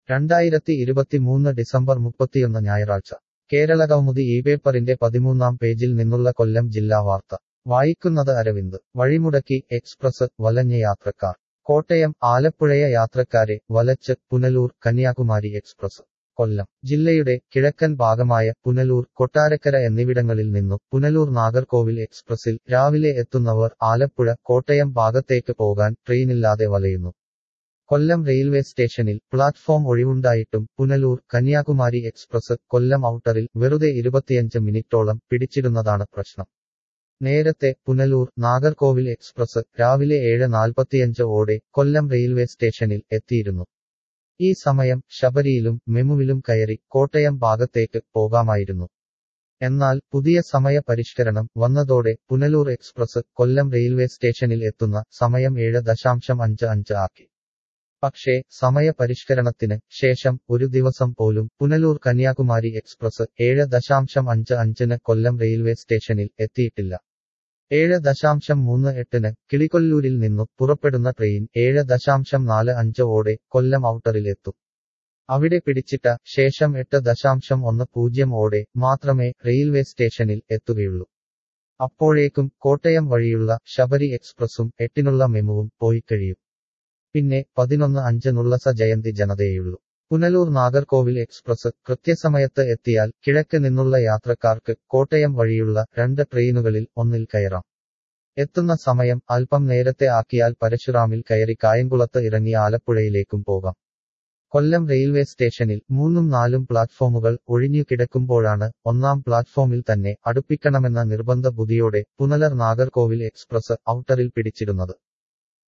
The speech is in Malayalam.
രണ്ടായിരത്തി ഇരുപത്തിമൂന്ന് ഡിസംബർ മുപ്പത്തിയൊന്ന് ഞായറാഴ്ച കേരള കൗമുദി ഈ പേപ്പറിന്റെ പതിമൂന്നാം പേജിൽ നിന്നുള്ള കൊല്ലം ജില്ലാ വാർത്ത വായിക്കുന്നത് അരവിന്ദ് വഴിമുടക്കി എക്സ്പ്രസ് വലഞ്ഞ യാത്രക്കാർ കോട്ടയം ആലപ്പുഴയ യാത്രക്കാരെ വലച്ച് പുനലൂർ കന്യാകുമാരി എക്സ്പ്രസ് കൊല്ലം ജില്ലയുടെ കിഴക്കൻ ഭാഗമായ പുനലൂർ കൊട്ടാരക്കര എന്നിവിടങ്ങളിൽ നിന്നു പുനലൂർ നാഗർകോവിൽ എക്സ്പ്രസിൽ രാവിലെ എത്തുന്നവർ ആലപ്പുഴ കോട്ടയം ഭാഗത്തേക്ക് പോകാൻ ട്രെയിനില്ലാതെ വലയുന്നു കൊല്ലം റെയിൽവേ സ്റ്റേഷനിൽ പ്ലാറ്റ്ഫോം ഒഴിവുണ്ടായിട്ടും പുനലൂർ കന്യാകുമാരി എക്സ്പ്രസ് കൊല്ലം ഔട്ടറിൽ വെറുതെ ഇരുപത്തിയഞ്ച് മിനിറ്റോളം പിടിച്ചിരുന്നതാണ് പ്രശ്നം നേരത്തെ പുനലൂർ നാഗർകോവിൽ എക്സ്പ്രസ് രാവിലെ ഏഴ് നാൽപ്പത്തിയഞ്ച് ഓടെ കൊല്ലം റെയിൽവേ സ്റ്റേഷനിൽ എത്തിയിരുന്നു ഈ സമയം ശബരിയിലും മെമുവിലും കയറി കോട്ടയം ഭാഗത്തേക്ക് പോകാമായിരുന്നു എന്നാൽ പുതിയ സമയ പരിഷ്കരണം വന്നതോടെ പുനലൂർ എക്സ്പ്രസ് കൊല്ലം റെയിൽവേ സ്റ്റേഷനിൽ എത്തുന്ന സമയം ഏഴ് ദശാംശം അഞ്ച് അഞ്ച് ആക്കി പക്ഷേ സമയ പരിഷ്കരണത്തിന് ശേഷം ഒരു ദിവസം പോലും പുനലൂർ കന്യാകുമാരി എക്സ്പ്രസ് ഏഴ് ദശാംശം അഞ്ച് അഞ്ചിന് കൊല്ലം റെയിൽവേ സ്റ്റേഷനിൽ എത്തിയിട്ടില്ല ഏഴ് ദശാംശം മൂന്ന് എട്ടിന് കിളികൊല്ലൂരിൽ നിന്നു പുറപ്പെടുന്ന ട്രെയിൻ ഏഴ് ദശാംശം നാല് അഞ്ച് ഓടെ കൊല്ലം ഔട്ടറിൽ എത്തും അവിടെ പിടിച്ചിട്ട ശേഷം എട്ട് ദശാംശം ഒന്ന് പൂജ്യം ഓടെ മാത്രമേ റെയിൽവേ സ്റ്റേഷനിൽ എത്തുകയുള്ളൂ അപ്പോഴേക്കും കോട്ടയം വഴിയുള്ള ശബരി എക്സ്പ്രസും എട്ടിനുള്ള മെമുവും പോയി കഴിയും പിന്നെ പതിനൊന്ന് അഞ്ചിനുള്ള സ ജയന്തി ജനതയുള്ളൂ പുനലൂർ നാഗർകോവിൽ എക്സ്പ്രസ് കൃത്യസമയത്ത് എത്തിയാൽ കിഴക്ക് നിന്നുള്ള യാത്രക്കാർക്ക് കോട്ടയം വഴിയുള്ള രണ്ട് ട്രെയിനുകളിൽ ഒന്നിൽ കയറാം എത്തുന്ന സമയം അല്പം നേരത്തെ ആക്കിയാൽ പരശുറാമിൽ കയറി കായംകുളത്ത് ഇറങ്ങി ആലപ്പുഴയിലേക്കും പോകാം കൊല്ലം റെയിൽവേ സ്റ്റേഷനിൽ മൂന്നും നാലും പ്ലാറ്റ്ഫോമുകൾ ഒഴിഞ്ഞു കിടക്കുമ്പോഴാണ് ഒന്നാം പ്ലാറ്റ്ഫോമിൽ തന്നെ അടുപ്പിക്കണമെന്ന നിർബന്ധ ബുദ്ധിയോടെ പുനലർ നാഗർകോവിൽ എക്സ്പ്രസ് ഔട്ടറിൽ പിടിച്ചിരുന്നത്